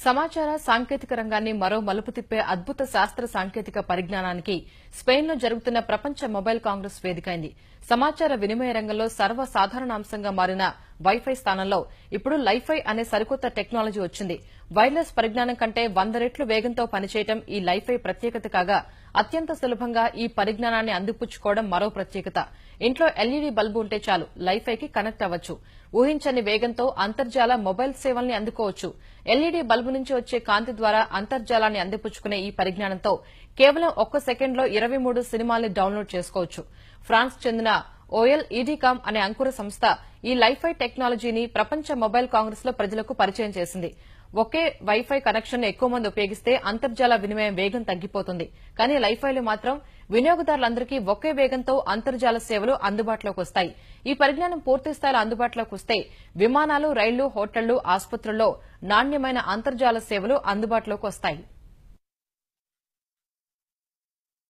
సమాచార సాంకేతిక రంగాన్ని మరో మలుపు తిప్పే అద్భుత శాస్త్ర సాంకేతిక పరిజ్ఞానానికి స్పెయిన్లో జరుగుతున్న ప్రపంచ మొబైల్ కాంగ్రెస్ వేదికైంది సమాచార వినిమయ రంగంలో సర్వసాధారణ అంశంగా మారిన వైఫై స్థానంలో ఇప్పుడు లైఫై అనే సరికొత్త టెక్నాలజీ వచ్చింది వైర్లెస్ పరిజ్ఞానం కంటే వంద రెట్లు వేగంతో పనిచేయటం ఈ లైఫై ప్రత్యేకత కాగా అత్యంత సులభంగా ఈ పరిజ్ఞానాన్ని అందిపుచ్చుకోవడం మరో ప్రత్యేకత ఇంట్లో ఎల్ఈడీ బల్బు ఉంటే చాలు లైఫైకి కనెక్ట్ అవ్వచ్చు ఊహించని వేగంతో అంతర్జాల మొబైల్ సేవల్ని అందుకోవచ్చు ఎల్ఈడీ బల్బు నుంచి వచ్చే కాంతి ద్వారా అంతర్జాలాన్ని అందిపుచ్చుకునే ఈ పరిజ్ఞానంతో కేవలం ఒక్క సెకండ్లో ఇరవై మూడు సినిమాల్ని డౌన్లోడ్ చేసుకోవచ్చు ఫ్రాన్స్ చెందిన ఓఎల్ ఈడీకామ్ అనే అంకుర సంస్థ ఈ లైఫై టెక్నాలజీని ప్రపంచ మొబైల్ కాంగ్రెస్ లో ప్రజలకు పరిచయం చేసింది ఒకే వైఫై కనెక్షన్ ఎక్కువ మంది ఉపయోగిస్తే అంతర్జాల వినిమయం వేగం తగ్గిపోతుంది కానీ లైఫైలు మాత్రం వినియోగదారులందరికీ ఒకే వేగంతో అంతర్జాల సేవలు అందుబాటులోకి వస్తాయి ఈ పరిజ్ఞానం పూర్తి స్థాయిలో అందుబాటులోకి వస్తే విమానాలు రైళ్లు హోటళ్లు ఆసుపత్రుల్లో నాణ్యమైన అంతర్జాల సేవలు అందుబాటులోకి వస్తాయి